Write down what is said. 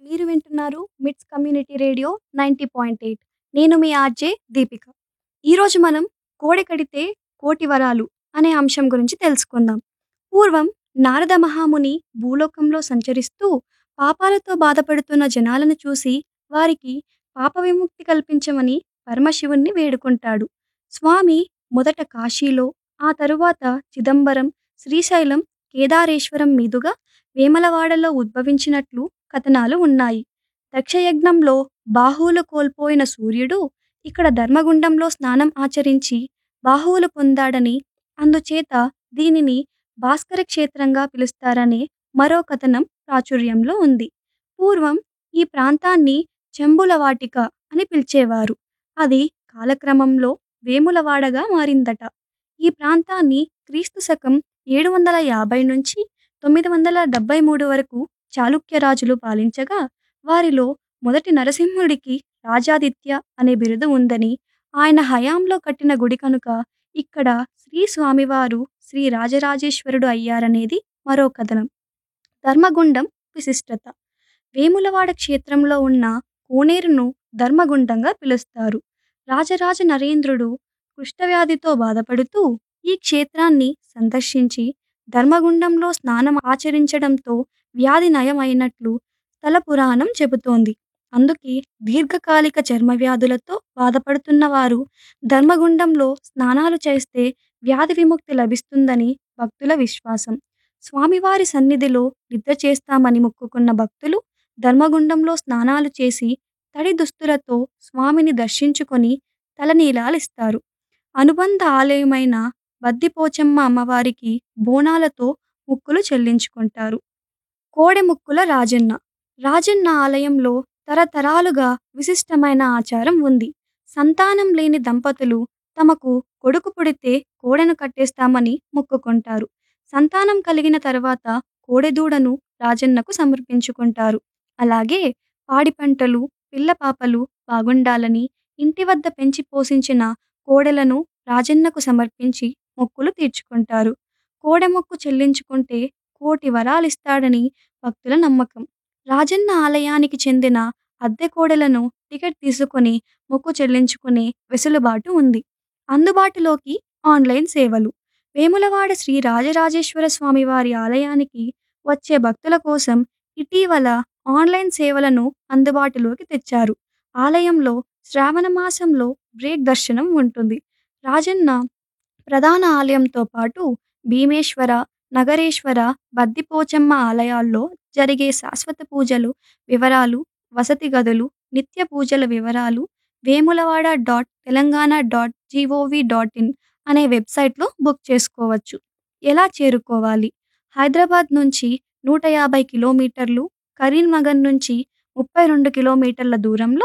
మీరు వింటున్నారు MITS community radio ninety point eight నేను మీ ఆర్జే దీపిక ఈరోజు మనం కోడె కడితే కోటి వరాలు అనే అంశం గురించి తెలుసుకుందాం పూర్వం నారద మహాముని భూలోకంలో సంచరిస్తూ పాపాలతో బాధపడుతున్న జనాలను చూసి వారికి పాప విముక్తి కల్పించమని పరమశివుణ్ణి వేడుకుంటాడు స్వామి మొదట కాశీలో ఆ తరువాత చిదంబరం శ్రీశైలం కేదారేశ్వరం మీదుగా వేమలవాడలో ఉద్భవించినట్లు కథనాలు ఉన్నాయి దక్షయజ్ఞంలో బాహువులు కోల్పోయిన సూర్యుడు ఇక్కడ ధర్మగుండంలో స్నానం ఆచరించి బాహువులు పొందాడని అందుచేత దీనిని భాస్కర క్షేత్రంగా పిలుస్తారనే మరో కథనం ప్రాచుర్యంలో ఉంది పూర్వం ఈ ప్రాంతాన్ని చెంబుల వాటిక అని పిలిచేవారు అది కాలక్రమంలో వేములవాడగా మారిందట ఈ ప్రాంతాన్ని క్రీస్తు శకం ఏడు వందల యాభై నుంచి తొమ్మిది వందల డెబ్బై మూడు వరకు చాళుక్య రాజులు పాలించగా వారిలో మొదటి నరసింహుడికి రాజాదిత్య అనే బిరుదు ఉందని ఆయన హయాంలో కట్టిన గుడి కనుక ఇక్కడ శ్రీ స్వామివారు శ్రీ రాజరాజేశ్వరుడు అయ్యారనేది మరో కథనం ధర్మగుండం విశిష్టత వేములవాడ క్షేత్రంలో ఉన్న కోనేరును ధర్మగుండంగా పిలుస్తారు రాజరాజ నరేంద్రుడు కుష్ఠవ్యాధితో బాధపడుతూ ఈ క్షేత్రాన్ని సందర్శించి ధర్మగుండంలో స్నానం ఆచరించడంతో వ్యాధి నయమైనట్లు స్థల పురాణం చెబుతోంది అందుకే దీర్ఘకాలిక చర్మ వ్యాధులతో బాధపడుతున్న వారు ధర్మగుండంలో స్నానాలు చేస్తే వ్యాధి విముక్తి లభిస్తుందని భక్తుల విశ్వాసం స్వామివారి సన్నిధిలో నిద్ర చేస్తామని మొక్కుకున్న భక్తులు ధర్మగుండంలో స్నానాలు చేసి తడి దుస్తులతో స్వామిని దర్శించుకొని తలనీలాలిస్తారు అనుబంధ ఆలయమైన బద్దిపోచమ్మ అమ్మవారికి బోనాలతో ముక్కులు చెల్లించుకుంటారు కోడెముక్కుల రాజన్న రాజన్న ఆలయంలో తరతరాలుగా విశిష్టమైన ఆచారం ఉంది సంతానం లేని దంపతులు తమకు కొడుకు పుడితే కోడెను కట్టేస్తామని మొక్కుకుంటారు సంతానం కలిగిన తర్వాత కోడెదూడను రాజన్నకు సమర్పించుకుంటారు అలాగే పాడి పంటలు పిల్ల పాపలు బాగుండాలని ఇంటి వద్ద పెంచి పోషించిన కోడెలను రాజన్నకు సమర్పించి మొక్కులు తీర్చుకుంటారు కోడె మొక్కు చెల్లించుకుంటే కోటి వరాలిస్తాడని భక్తుల నమ్మకం రాజన్న ఆలయానికి చెందిన అద్దె కోడెలను టికెట్ తీసుకొని మొక్కు చెల్లించుకునే వెసులుబాటు ఉంది అందుబాటులోకి ఆన్లైన్ సేవలు వేములవాడ శ్రీ రాజరాజేశ్వర స్వామి వారి ఆలయానికి వచ్చే భక్తుల కోసం ఇటీవల ఆన్లైన్ సేవలను అందుబాటులోకి తెచ్చారు ఆలయంలో శ్రావణ మాసంలో బ్రేక్ దర్శనం ఉంటుంది రాజన్న ప్రధాన ఆలయంతో పాటు భీమేశ్వర నగరేశ్వర బద్దిపోచమ్మ ఆలయాల్లో జరిగే శాశ్వత పూజలు వివరాలు వసతి గదులు నిత్య పూజల వివరాలు Vemulawada dot Telangana dot gov dot in అనే వెబ్సైట్లో బుక్ చేసుకోవచ్చు ఎలా చేరుకోవాలి హైదరాబాద్ నుంచి నూట యాభై కిలోమీటర్లు కరీంనగర్ నుంచి ముప్పై రెండు కిలోమీటర్ల దూరంలో